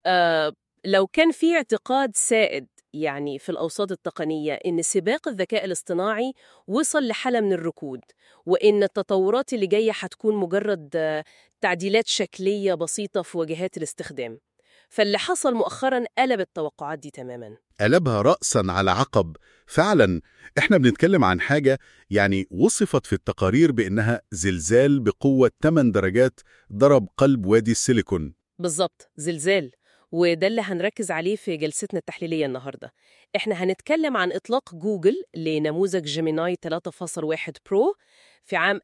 آه لو كان في اعتقاد سائد يعني في الأوساط التقنية إن سباق الذكاء الاصطناعي وصل لحالة من الركود وإن التطورات اللي جاية هتكون مجرد آه، تعديلات شكلية بسيطة في واجهات الاستخدام فاللي حصل مؤخرا قلب التوقعات دي تماما قلبها رأسا على عقب فعلا احنا بنتكلم عن حاجة يعني وصفت في التقارير بأنها زلزال بقوة 8 درجات ضرب قلب وادي السيليكون بالظبط زلزال وده اللي هنركز عليه في جلستنا التحليلية النهاردة احنا هنتكلم عن إطلاق جوجل لنموذج جيميناي 3.1 برو في عام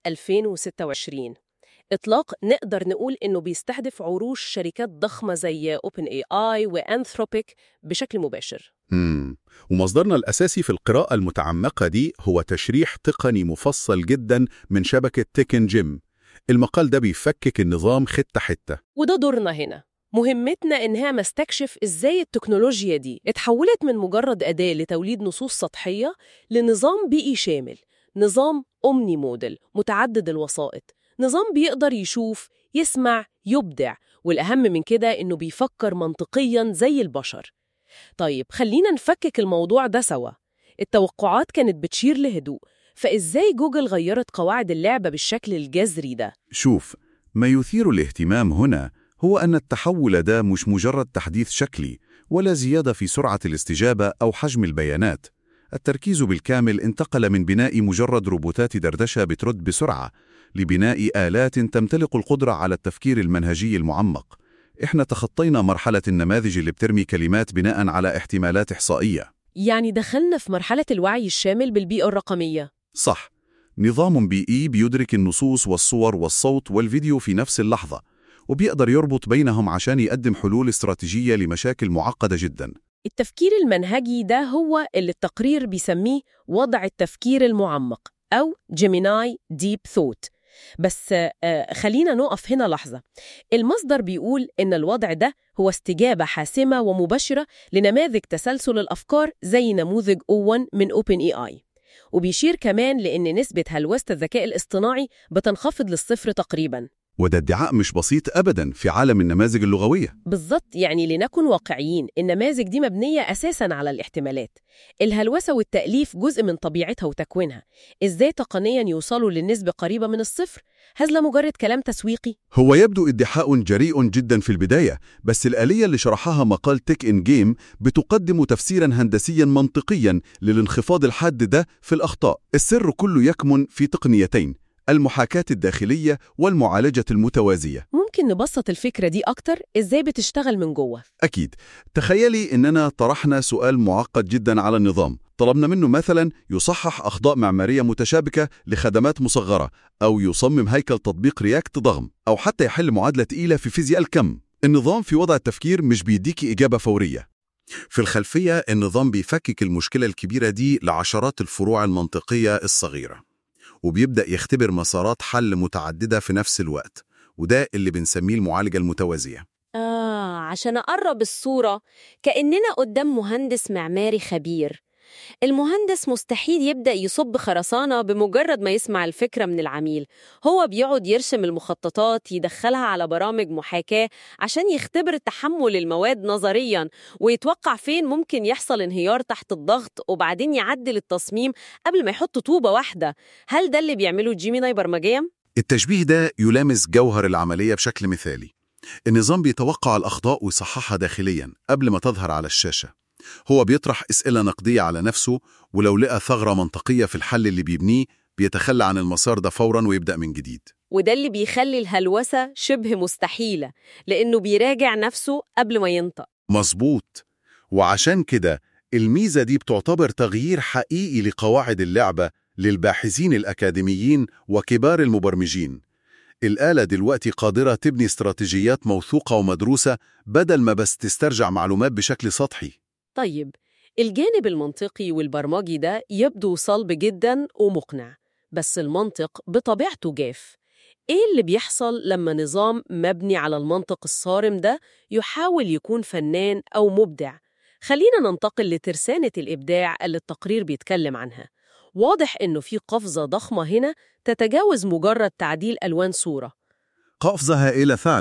2026 إطلاق نقدر نقول إنه بيستهدف عروش شركات ضخمة زي اوبن اي اي وانثروبيك بشكل مباشر مم. ومصدرنا الأساسي في القراءة المتعمقة دي هو تشريح تقني مفصل جدا من شبكة تيكن جيم المقال ده بيفكك النظام حتة حتة وده دورنا هنا مهمتنا إنها مستكشف إزاي التكنولوجيا دي اتحولت من مجرد أداة لتوليد نصوص سطحية لنظام بيئي شامل نظام أومني موديل متعدد الوسائط نظام بيقدر يشوف يسمع يبدع والأهم من كده إنه بيفكر منطقياً زي البشر طيب خلينا نفكك الموضوع ده سوا التوقعات كانت بتشير لهدوء فإزاي جوجل غيرت قواعد اللعبة بالشكل الجذري ده؟ شوف ما يثير الاهتمام هنا هو أن التحول ده مش مجرد تحديث شكلي ولا زيادة في سرعة الاستجابة أو حجم البيانات التركيز بالكامل انتقل من بناء مجرد روبوتات دردشة بترد بسرعة لبناء آلات تمتلك القدرة على التفكير المنهجي المعمق إحنا تخطينا مرحلة النماذج اللي بترمي كلمات بناء على احتمالات إحصائية يعني دخلنا في مرحلة الوعي الشامل بالبيئة الرقمية صح نظام بيئي بيدرك النصوص والصور والصوت والفيديو في نفس اللحظة وبيقدر يربط بينهم عشان يقدم حلول استراتيجية لمشاكل معقدة جدا التفكير المنهجي ده هو اللي التقرير بيسميه وضع التفكير المعمق أو جيميناي ديب ثوت بس آه، خلينا نقف هنا لحظة المصدر بيقول إن الوضع ده هو استجابة حاسمة ومباشرة لنماذج تسلسل الأفكار زي نموذج O1 من OpenAI وبيشير كمان لأن نسبة هلوسة الذكاء الاصطناعي بتنخفض للصفر تقريباً وده ادعاء مش بسيط أبدا في عالم النماذج اللغوية بالظبط يعني لنكن واقعيين النماذج دي مبنية أساساً على الاحتمالات الهلوسة والتأليف جزء من طبيعتها وتكوينها إزاي تقنياً يوصلوا للنسبة قريبة من الصفر هزل مجرد كلام تسويقي هو يبدو ادعاء جريء جدا في البداية بس الآلية اللي شرحها مقال تيك إن جيم بتقدم تفسيرا هندسيا منطقيا للانخفاض الحاد ده في الأخطاء السر كله يكمن في تقنيتين المحاكاة الداخلية والمعالجة المتوازية ممكن نبسط الفكرة دي أكتر إزاي بتشتغل من جوه أكيد تخيلي إننا طرحنا سؤال معقد جدا على النظام طلبنا منه مثلا يصحح أخطاء معمارية متشابكة لخدمات مصغرة أو يصمم هيكل تطبيق رياكت ضغم أو حتى يحل معادلة تقيلة في فيزياء الكم النظام في وضع التفكير مش بيديكي إجابة فورية في الخلفية النظام بيفكك المشكلة الكبيرة دي لعشرات الفروع المنطقية الصغيرة وبيبدأ يختبر مسارات حل متعددة في نفس الوقت وده اللي بنسميه المعالجة المتوازية آه عشان أقرب الصورة كأننا قدام مهندس معماري خبير المهندس مستحيل يبدأ يصب خرسانة بمجرد ما يسمع الفكرة من العميل هو بيقعد يرسم المخططات يدخلها على برامج محاكاة عشان يختبر تحمل المواد نظريا ويتوقع فين ممكن يحصل انهيار تحت الضغط وبعدين يعدل التصميم قبل ما يحط طوبة واحدة هل ده اللي بيعمله جيميناي برمجيا؟ التشبيه ده يلامس جوهر العملية بشكل مثالي النظام بيتوقع الأخطاء ويصححها داخليا قبل ما تظهر على الشاشة هو بيطرح أسئلة نقدية على نفسه ولو لقى ثغرة منطقية في الحل اللي بيبنيه بيتخلى عن المسار ده فورا ويبدأ من جديد وده اللي بيخلي الهلوسة شبه مستحيلة لأنه بيراجع نفسه قبل ما ينطق مظبوط وعشان كده الميزة دي بتعتبر تغيير حقيقي لقواعد اللعبة للباحثين الأكاديميين وكبار المبرمجين الآلة دلوقتي قادرة تبني استراتيجيات موثوقة ومدروسة بدل ما بس تسترجع معلومات بشكل سطحي طيب الجانب المنطقي والبرمجي ده يبدو صلب جدا ومقنع بس المنطق بطبيعته جاف إيه اللي بيحصل لما نظام مبني على المنطق الصارم ده يحاول يكون فنان أو مبدع؟ خلينا ننتقل لترسانة الإبداع اللي التقرير بيتكلم عنها واضح إنه في قفزة ضخمة هنا تتجاوز مجرد تعديل ألوان صورة قفزة هائلة فعلا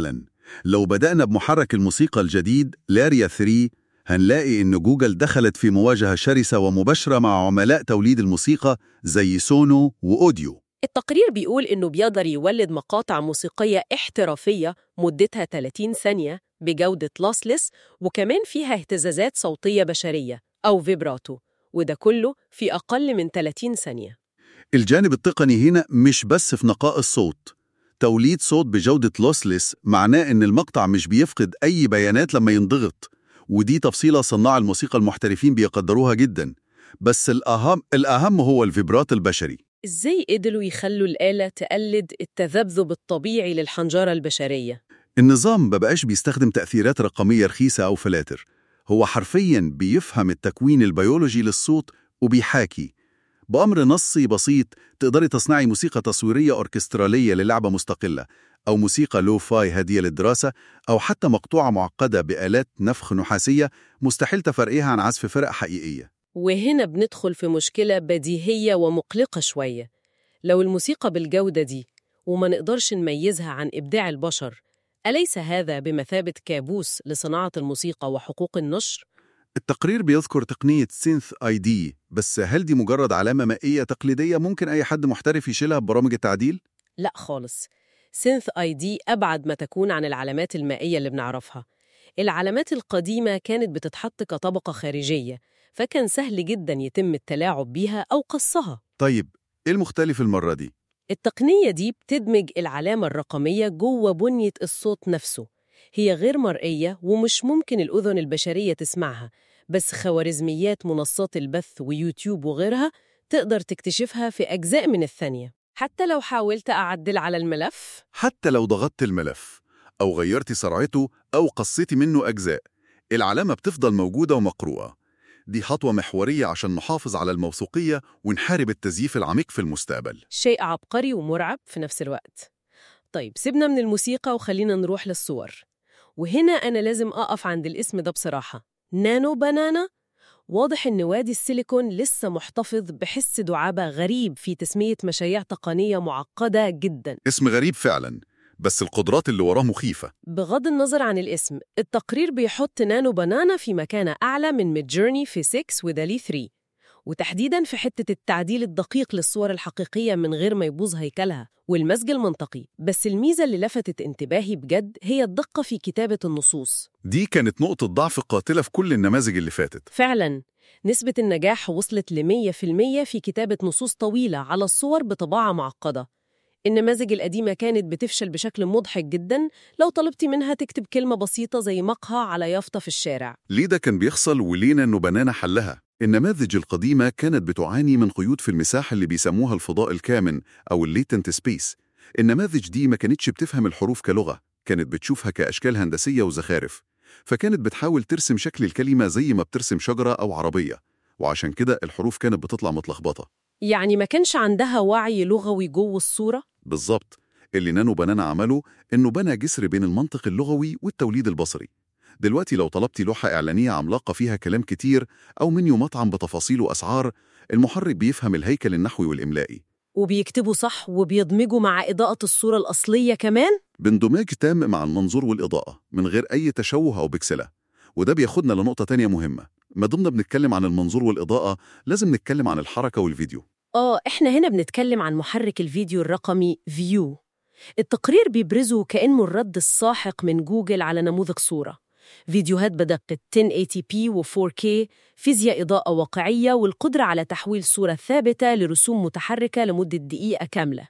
لو بدأنا بمحرك الموسيقى الجديد لاريا 3 هنلاقي إن جوجل دخلت في مواجهة شرسة ومباشرة مع عملاء توليد الموسيقى زي سونو وأوديو التقرير بيقول إنه بيقدر يولد مقاطع موسيقية احترافية مدتها 30 ثانية بجودة لاسلس وكمان فيها اهتزازات صوتية بشرية أو فيبراتو وده كله في أقل من 30 ثانية الجانب التقني هنا مش بس في نقاء الصوت توليد صوت بجودة لوسلس معناه إن المقطع مش بيفقد أي بيانات لما ينضغط ودي تفصيلة صناع الموسيقى المحترفين بيقدروها جدا بس الأهم, الأهم هو الفيبرات البشري إزاي قدروا يخلوا الآلة تقلد التذبذب الطبيعي للحنجرة البشرية؟ النظام مبقاش بيستخدم تأثيرات رقمية رخيصة أو فلاتر هو حرفياً بيفهم التكوين البيولوجي للصوت وبيحاكي بأمر نصي بسيط تقدري تصنعي موسيقى تصويرية أوركسترالية للعبة مستقلة أو موسيقى لو فاي هادية للدراسة أو حتى مقطوعة معقدة بآلات نفخ نحاسية مستحيل تفرقيها عن عزف فرق حقيقية وهنا بندخل في مشكلة بديهية ومقلقة شوية لو الموسيقى بالجودة دي وما نقدرش نميزها عن إبداع البشر أليس هذا بمثابة كابوس لصناعة الموسيقى وحقوق النشر؟ التقرير بيذكر تقنية سينث اي دي بس هل دي مجرد علامة مائية تقليدية ممكن أي حد محترف يشيلها ببرامج التعديل؟ لا خالص سينث اي دي أبعد ما تكون عن العلامات المائية اللي بنعرفها العلامات القديمة كانت بتتحط كطبقة خارجية فكان سهل جدا يتم التلاعب بيها أو قصها طيب إيه المختلف المرة دي؟ التقنية دي بتدمج العلامة الرقمية جوه بنية الصوت نفسه هي غير مرئية ومش ممكن الأذن البشرية تسمعها بس خوارزميات منصات البث ويوتيوب وغيرها تقدر تكتشفها في أجزاء من الثانية حتى لو حاولت أعدل على الملف حتى لو ضغطت الملف أو غيرتي سرعته أو قصيتي منه أجزاء العلامة بتفضل موجودة ومقروءة دي خطوة محورية عشان نحافظ على الموثوقية ونحارب التزييف العميق في المستقبل شيء عبقري ومرعب في نفس الوقت طيب سيبنا من الموسيقى وخلينا نروح للصور وهنا أنا لازم أقف عند الاسم ده بصراحة نانو بنانا واضح إن وادي السيليكون لسه محتفظ بحس دعابة غريب في تسمية مشاريع تقنية معقدة جدا اسم غريب فعلا بس القدرات اللي وراه مخيفة بغض النظر عن الاسم التقرير بيحط نانو بنانا في مكانة أعلى من ميد جيرني في 6 ودالي 3 وتحديداً في حتة التعديل الدقيق للصور الحقيقية من غير ما يبوظ هيكلها والمزج المنطقي بس الميزة اللي لفتت انتباهي بجد هي الدقة في كتابة النصوص دي كانت نقطة ضعف قاتلة في كل النماذج اللي فاتت فعلاً نسبة النجاح وصلت ل 100% في كتابة نصوص طويلة على الصور بطباعة معقدة النماذج القديمة كانت بتفشل بشكل مضحك جدا لو طلبتي منها تكتب كلمة بسيطة زي مقهى على يافطة في الشارع ليه ده كان بيحصل ولينا إنه بنانا حلها النماذج القديمة كانت بتعاني من قيود في المساحة اللي بيسموها الفضاء الكامن أو الليتنت سبيس النماذج دي ما كانتش بتفهم الحروف كلغة كانت بتشوفها كأشكال هندسية وزخارف فكانت بتحاول ترسم شكل الكلمة زي ما بترسم شجرة أو عربية وعشان كده الحروف كانت بتطلع متلخبطة يعني ما كانش عندها وعي لغوي جوه الصورة؟ بالظبط اللي نانو بنانا عمله إنه بنى جسر بين المنطق اللغوي والتوليد البصري دلوقتي لو طلبتي لوحة إعلانية عملاقة فيها كلام كتير أو منيو مطعم بتفاصيل وأسعار المحرك بيفهم الهيكل النحوي والإملائي وبيكتبوا صح وبيدمجوا مع إضاءة الصورة الأصلية كمان؟ باندماج تام مع المنظور والإضاءة من غير أي تشوه أو بكسلة وده بياخدنا لنقطة تانية مهمة ما دمنا بنتكلم عن المنظور والإضاءة لازم نتكلم عن الحركة والفيديو آه إحنا هنا بنتكلم عن محرك الفيديو الرقمي فيو التقرير بيبرزه كأنه الرد الساحق من جوجل على نموذج صورة فيديوهات بدقة 1080p و 4K فيزياء إضاءة واقعية والقدرة على تحويل صورة ثابتة لرسوم متحركة لمدة دقيقة كاملة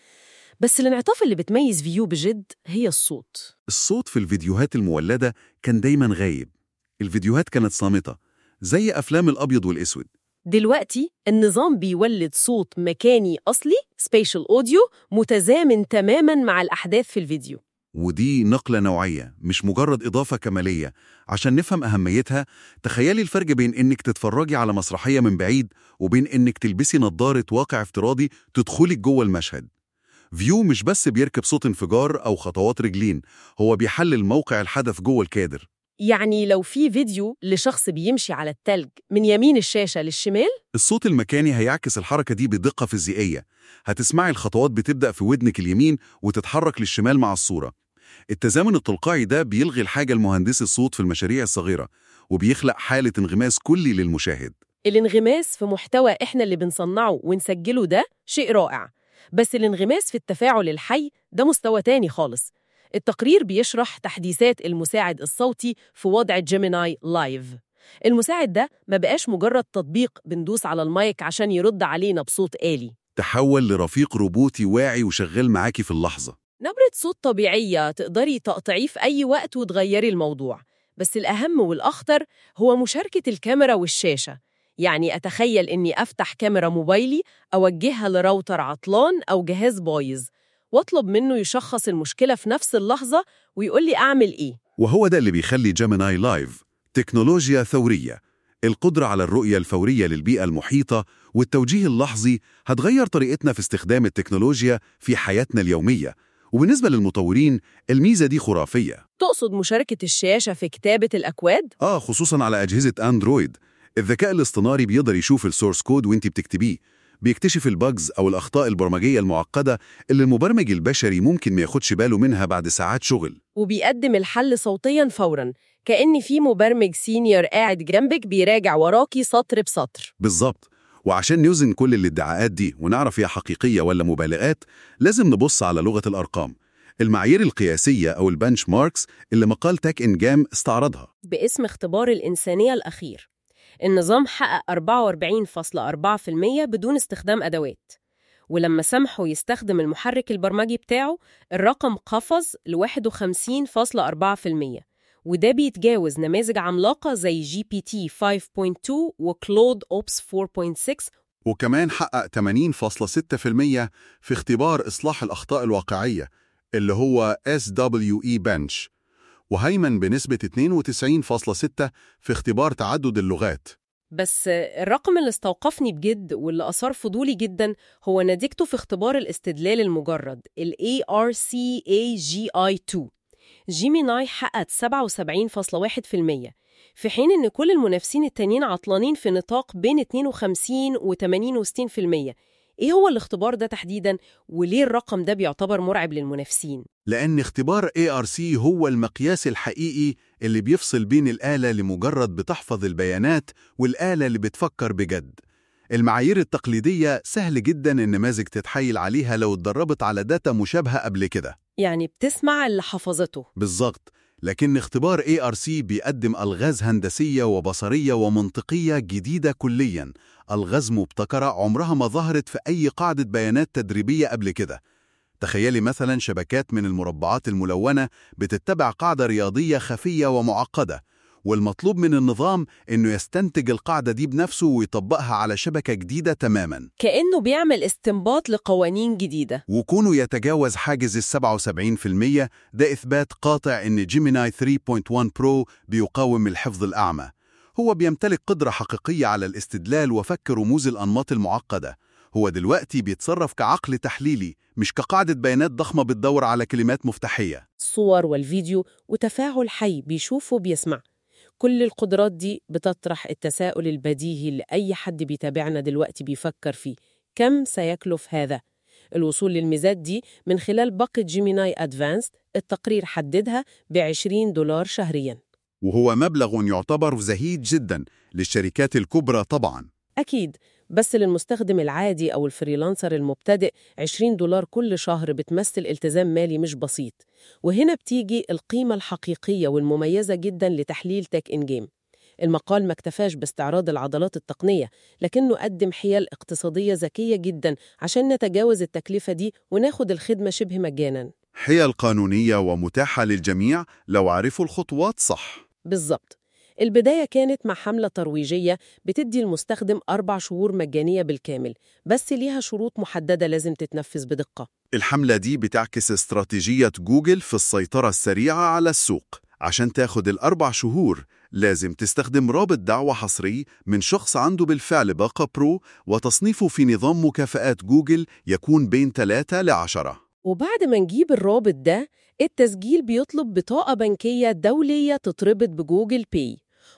بس الانعطاف اللي بتميز فيو بجد هي الصوت الصوت في الفيديوهات المولدة كان دايما غايب الفيديوهات كانت صامتة زي أفلام الأبيض والأسود دلوقتي النظام بيولد صوت مكاني أصلي سبيشال أوديو متزامن تماماً مع الأحداث في الفيديو ودي نقلة نوعية مش مجرد إضافة كمالية عشان نفهم أهميتها تخيلي الفرق بين إنك تتفرجي على مسرحية من بعيد وبين إنك تلبسي نظارة واقع افتراضي تدخلي جوه المشهد فيو مش بس بيركب صوت انفجار أو خطوات رجلين هو بيحلل موقع الحدث جوه الكادر يعني لو في فيديو لشخص بيمشي على التلج من يمين الشاشة للشمال الصوت المكاني هيعكس الحركة دي بدقة فيزيائية هتسمعي الخطوات بتبدأ في ودنك اليمين وتتحرك للشمال مع الصورة التزامن التلقائي ده بيلغي الحاجة المهندسي الصوت في المشاريع الصغيرة وبيخلق حالة انغماس كلي للمشاهد الانغماس في محتوى إحنا اللي بنصنعه ونسجله ده شيء رائع بس الانغماس في التفاعل الحي ده مستوى تاني خالص التقرير بيشرح تحديثات المساعد الصوتي في وضع جيميناي لايف المساعد ده ما بقاش مجرد تطبيق بندوس على المايك عشان يرد علينا بصوت آلي تحول لرفيق روبوتي واعي وشغال معاكي في اللحظة نبرة صوت طبيعية تقدري تقطعيه في أي وقت وتغيري الموضوع بس الأهم والأخطر هو مشاركة الكاميرا والشاشة يعني أتخيل إني أفتح كاميرا موبايلي أوجهها لراوتر عطلان أو جهاز بايظ واطلب منه يشخص المشكلة في نفس اللحظة ويقول لي أعمل إيه وهو ده اللي بيخلي جيميناي لايف تكنولوجيا ثورية القدرة على الرؤية الفورية للبيئة المحيطة والتوجيه اللحظي هتغير طريقتنا في استخدام التكنولوجيا في حياتنا اليومية وبالنسبة للمطورين الميزة دي خرافية تقصد مشاركة الشاشة في كتابة الأكواد؟ آه خصوصا على أجهزة أندرويد الذكاء الاصطناعي بيقدر يشوف السورس كود وانت بتكتبيه بيكتشف الباجز أو الأخطاء البرمجية المعقدة اللي المبرمج البشري ممكن ما ياخدش باله منها بعد ساعات شغل وبيقدم الحل صوتياً فوراً كأن في مبرمج سينيور قاعد جنبك بيراجع وراكي سطر بسطر بالظبط وعشان نوزن كل الادعاءات دي ونعرف هي حقيقية ولا مبالغات لازم نبص على لغة الأرقام المعايير القياسية أو البنش ماركس اللي مقال تاك إنجام استعرضها باسم اختبار الإنسانية الأخير النظام حقق 44.4% بدون استخدام أدوات ولما سمحوا يستخدم المحرك البرمجي بتاعه الرقم قفز ل 51.4% وده بيتجاوز نماذج عملاقة زي جي بي تي 5.2 وكلود أوبس 4.6 وكمان حقق 80.6% في اختبار إصلاح الأخطاء الواقعية اللي هو SWE Bench وهيمن بنسبة 92.6 في اختبار تعدد اللغات بس الرقم اللي استوقفني بجد واللي أثار فضولي جدا هو نتيجته في اختبار الاستدلال المجرد ال ARCAGI2 جيميناي حققت 77.1% في حين إن كل المنافسين التانيين عطلانين في نطاق بين 52 و 68% إيه هو الاختبار ده تحديداً وليه الرقم ده بيعتبر مرعب للمنافسين؟ لأن اختبار ARC هو المقياس الحقيقي اللي بيفصل بين الآلة اللي مجرد بتحفظ البيانات والآلة اللي بتفكر بجد المعايير التقليدية سهل جدا النماذج تتحايل عليها لو اتدربت على داتا مشابهة قبل كده يعني بتسمع اللي حفظته بالظبط لكن اختبار ARC بيقدم ألغاز هندسية وبصرية ومنطقية جديدة كلياً ألغاز مبتكرة عمرها ما ظهرت في أي قاعدة بيانات تدريبية قبل كده تخيلي مثلا شبكات من المربعات الملونة بتتبع قاعدة رياضية خفية ومعقدة والمطلوب من النظام إنه يستنتج القاعدة دي بنفسه ويطبقها على شبكة جديدة تماماً كأنه بيعمل استنباط لقوانين جديدة وكونه يتجاوز حاجز ال 77% ده إثبات قاطع إن جيميناي 3.1 برو بيقاوم الحفظ الأعمى هو بيمتلك قدرة حقيقية على الاستدلال وفك رموز الأنماط المعقدة هو دلوقتي بيتصرف كعقل تحليلي مش كقاعدة بيانات ضخمة بتدور على كلمات مفتاحية الصور والفيديو وتفاعل حي بيشوف وبيسمع كل القدرات دي بتطرح التساؤل البديهي اللي أي حد بيتابعنا دلوقتي بيفكر فيه كم سيكلف هذا؟ الوصول للميزات دي من خلال باقة جيميناي أدفانسد التقرير حددها ب 20 دولار شهرياً وهو مبلغ يعتبر زهيد جدا للشركات الكبرى طبعا أكيد بس للمستخدم العادي أو الفريلانسر المبتدئ 20 دولار كل شهر بتمثل التزام مالي مش بسيط وهنا بتيجي القيمة الحقيقية والمميزة جدا لتحليل تك إن جيم المقال ما اكتفاش باستعراض العضلات التقنية لكنه قدم حيل اقتصادية ذكية جدا عشان نتجاوز التكلفة دي وناخد الخدمة شبه مجانا حيل قانونية ومتاحة للجميع لو عرفوا الخطوات صح بالظبط البداية كانت مع حملة ترويجية بتدي المستخدم أربع شهور مجانية بالكامل بس ليها شروط محددة لازم تتنفذ بدقة الحملة دي بتعكس استراتيجية جوجل في السيطرة السريعة على السوق عشان تاخد الأربع شهور لازم تستخدم رابط دعوة حصري من شخص عنده بالفعل باقة برو وتصنيفه في نظام مكافآت جوجل يكون بين 3 ل 10 وبعد ما نجيب الرابط ده التسجيل بيطلب بطاقة بنكية دولية تتربط بجوجل باي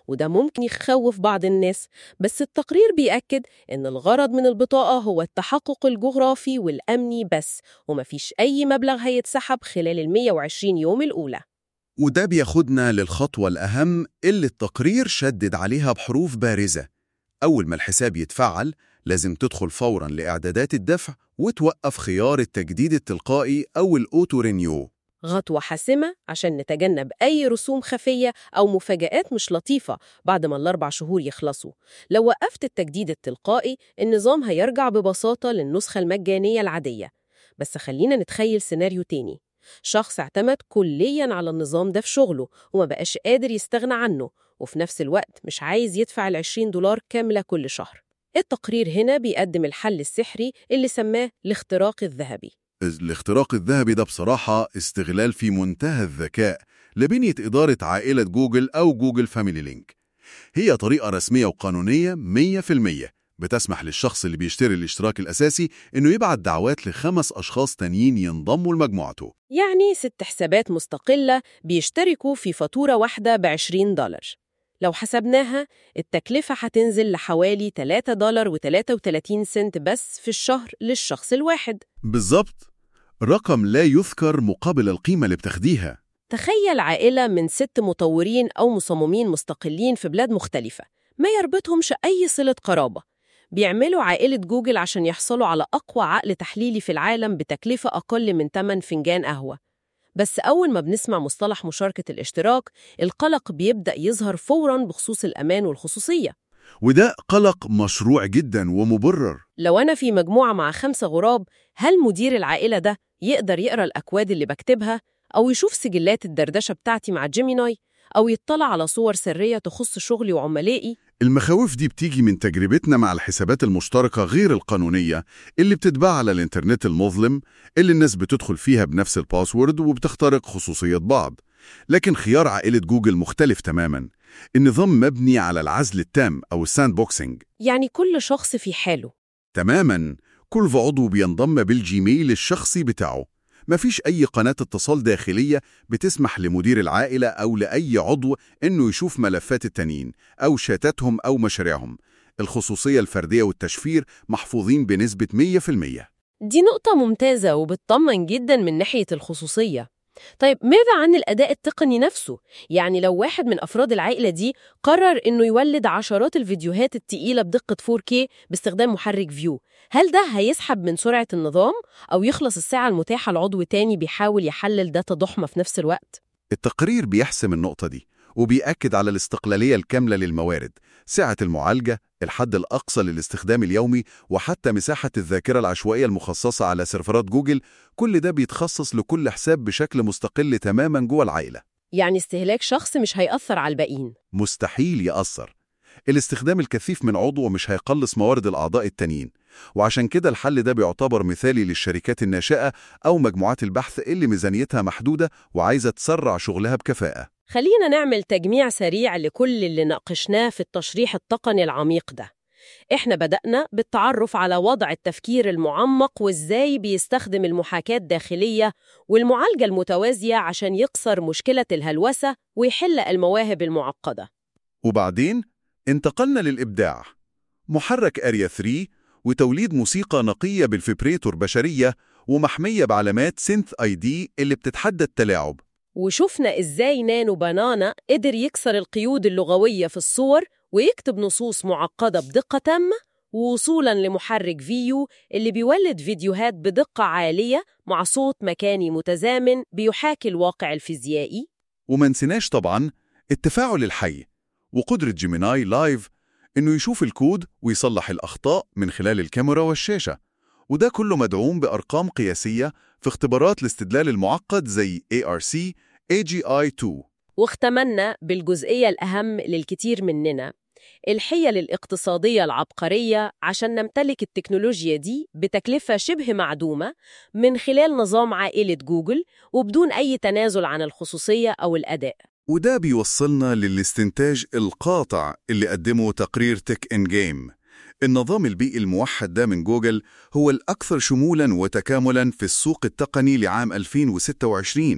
وده ممكن يخوف بعض الناس بس التقرير بيأكد إن الغرض من البطاقة هو التحقق الجغرافي والأمني بس ومفيش أي مبلغ هيتسحب خلال ال 120 يوم الأولى وده بياخدنا للخطوة الأهم اللي التقرير شدد عليها بحروف بارزة أول ما الحساب يتفعل لازم تدخل فوراً لإعدادات الدفع وتوقف خيار التجديد التلقائي أو الأوتو رينيو خطوة حاسمة عشان نتجنب أي رسوم خفية أو مفاجآت مش لطيفة بعد ما الأربع شهور يخلصوا لو وقفت التجديد التلقائي النظام هيرجع ببساطة للنسخة المجانية العادية بس خلينا نتخيل سيناريو تاني شخص اعتمد كلياً على النظام ده في شغله وما بقاش قادر يستغنى عنه وفي نفس الوقت مش عايز يدفع ال 20 دولار كاملة كل شهر التقرير هنا بيقدم الحل السحري اللي سماه الاختراق الذهبي الاختراق الذهبي ده بصراحة استغلال في منتهى الذكاء لبنية إدارة عائلة جوجل أو جوجل فاميلي لينك هي طريقة رسمية وقانونية 100% بتسمح للشخص اللي بيشتري الاشتراك الأساسي إنه يبعت دعوات لخمس أشخاص تانيين ينضموا لمجموعته يعني ست حسابات مستقلة بيشتركوا في فاتورة واحدة ب 20 دولار لو حسبناها التكلفة هتنزل لحوالي 3 دولار و33 سنت بس في الشهر للشخص الواحد بالظبط رقم لا يذكر مقابل القيمة اللي بتاخديها تخيل عائلة من ست مطورين أو مصممين مستقلين في بلاد مختلفة ما يربطهمش أي صلة قرابة بيعملوا عائلة جوجل عشان يحصلوا على أقوى عقل تحليلي في العالم بتكلفة أقل من 8 فنجان قهوة بس أول ما بنسمع مصطلح مشاركة الاشتراك القلق بيبدأ يظهر فوراً بخصوص الأمان والخصوصية وده قلق مشروع جدا ومبرر لو أنا في مجموعة مع خمسة غراب هل مدير العائلة ده يقدر يقرأ الأكواد اللي بكتبها أو يشوف سجلات الدردشة بتاعتي مع جيميناي أو يطلع على صور سرية تخص شغلي وعملائي المخاوف دي بتيجي من تجربتنا مع الحسابات المشتركة غير القانونية اللي بتتباع على الإنترنت المظلم اللي الناس بتدخل فيها بنفس الباسورد وبتخترق خصوصية بعض لكن خيار عائلة جوجل مختلف تماما النظام مبني على العزل التام أو الساند بوكسينج يعني كل شخص في حاله تماما كل عضو بينضم بالجيميل الشخصي بتاعه مفيش أي قناة اتصال داخلية بتسمح لمدير العائلة أو لأي عضو إنه يشوف ملفات التانيين أو شاتاتهم أو مشاريعهم الخصوصية الفردية والتشفير محفوظين بنسبة 100% دي نقطة ممتازة وبتطمن جدا من ناحية الخصوصية طيب ماذا عن الأداء التقني نفسه؟ يعني لو واحد من أفراد العائلة دي قرر إنه يولد عشرات الفيديوهات التقيلة بدقة 4K باستخدام محرك فيو هل ده هيسحب من سرعة النظام أو يخلص الساعة المتاحة لعضو تاني بيحاول يحلل داتا ضخمة في نفس الوقت؟ التقرير بيحسم النقطة دي وبيأكد على الاستقلالية الكاملة للموارد سعة المعالجة الحد الأقصى للاستخدام اليومي وحتى مساحة الذاكرة العشوائية المخصصة على سيرفرات جوجل كل ده بيتخصص لكل حساب بشكل مستقل تماما جوه العائلة يعني استهلاك شخص مش هيأثر على الباقيين مستحيل يأثر الاستخدام الكثيف من عضو مش هيقلص موارد الأعضاء التانيين وعشان كده الحل ده بيعتبر مثالي للشركات الناشئة أو مجموعات البحث اللي ميزانيتها محدودة وعايزة تسرع شغلها بكفاءة خلينا نعمل تجميع سريع لكل اللي ناقشناه في التشريح التقني العميق ده إحنا بدأنا بالتعرف على وضع التفكير المعمق وإزاي بيستخدم المحاكاة الداخلية والمعالجة المتوازية عشان يكسر مشكلة الهلوسة ويحل المواهب المعقدة وبعدين انتقلنا للإبداع محرك أريا 3 وتوليد موسيقى نقية بالفيبريتور بشرية ومحمية بعلامات سينث اي دي اللي بتتحدى التلاعب وشفنا إزاي نانو بانانا قدر يكسر القيود اللغوية في الصور ويكتب نصوص معقدة بدقة تامة ووصولاً لمحرك فيو اللي بيولد فيديوهات بدقة عالية مع صوت مكاني متزامن بيحاكي الواقع الفيزيائي وما نسيناش طبعا التفاعل الحي وقدرة جيميناي لايف إنه يشوف الكود ويصلح الأخطاء من خلال الكاميرا والشاشة وده كله مدعوم بأرقام قياسية في اختبارات الاستدلال المعقد زي ARC AGI-2 واختمنا بالجزئية الأهم للكثير مننا الحيل الاقتصادية العبقرية عشان نمتلك التكنولوجيا دي بتكلفة شبه معدومة من خلال نظام عائلة جوجل وبدون أي تنازل عن الخصوصية أو الأداء وده بيوصلنا للاستنتاج القاطع اللي قدمه تقرير تك إن جيم النظام البيئي الموحد ده من جوجل هو الأكثر شمولاً وتكاملاً في السوق التقني لعام 2026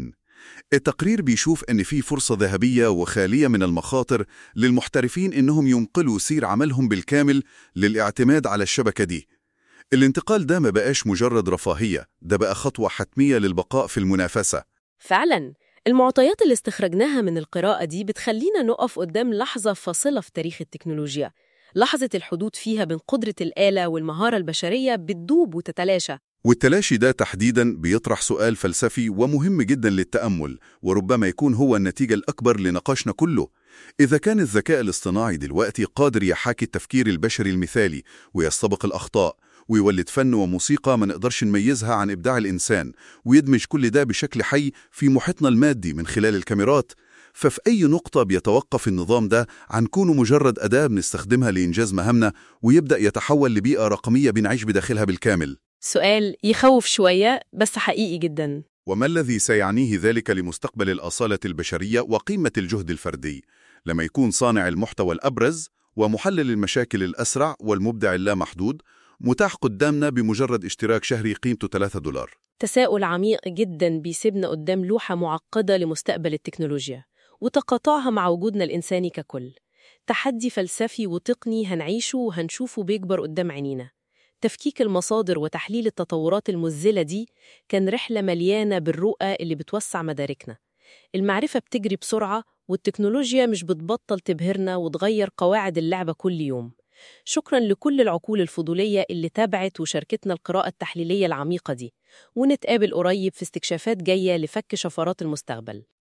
التقرير بيشوف أن في فرصة ذهبية وخالية من المخاطر للمحترفين إنهم ينقلوا سير عملهم بالكامل للاعتماد على الشبكة دي الانتقال ده ما بقاش مجرد رفاهية ده بقى خطوة حتمية للبقاء في المنافسة فعلا المعطيات اللي استخرجناها من القراءة دي بتخلينا نقف قدام لحظة فاصلة في تاريخ التكنولوجيا لحظة الحدود فيها بين قدرة الآلة والمهارة البشرية بتدوب وتتلاشى والتلاشي ده تحديداً بيطرح سؤال فلسفي ومهم جداً للتأمل وربما يكون هو النتيجة الأكبر لنقاشنا كله إذا كان الذكاء الاصطناعي دلوقتي قادر يحاكي التفكير البشري المثالي ويستبق الأخطاء ويولد فن وموسيقى ما نقدرش نميزها عن إبداع الإنسان ويدمج كل ده بشكل حي في محيطنا المادي من خلال الكاميرات ففي أي نقطة بيتوقف النظام ده عن كونه مجرد أداة بنستخدمها لإنجاز مهامنا ويبدأ يتحول لبيئة رقمية بنعيش بداخلها بالكامل سؤال يخوف شوية بس حقيقي جدا وما الذي سيعنيه ذلك لمستقبل الأصالة البشرية وقيمة الجهد الفردي لما يكون صانع المحتوى الأبرز ومحلل المشاكل الأسرع والمبدع اللامحدود متاح قدامنا بمجرد اشتراك شهري قيمته 3 دولار تساؤل عميق جدا بيسيبنا قدام لوحة معقدة لمستقبل التكنولوجيا وتقاطعها مع وجودنا الإنساني ككل تحدي فلسفي وتقني هنعيشه وهنشوفه بيكبر قدام عينينا تفكيك المصادر وتحليل التطورات المذلة دي كان رحلة مليانة بالرؤى اللي بتوسع مداركنا المعرفة بتجري بسرعة والتكنولوجيا مش بتبطل تبهرنا وتغير قواعد اللعبة كل يوم شكرا لكل العقول الفضولية اللي تابعت وشاركتنا القراءة التحليلية العميقة دي ونتقابل قريب في استكشافات جاية لفك شفرات المستقبل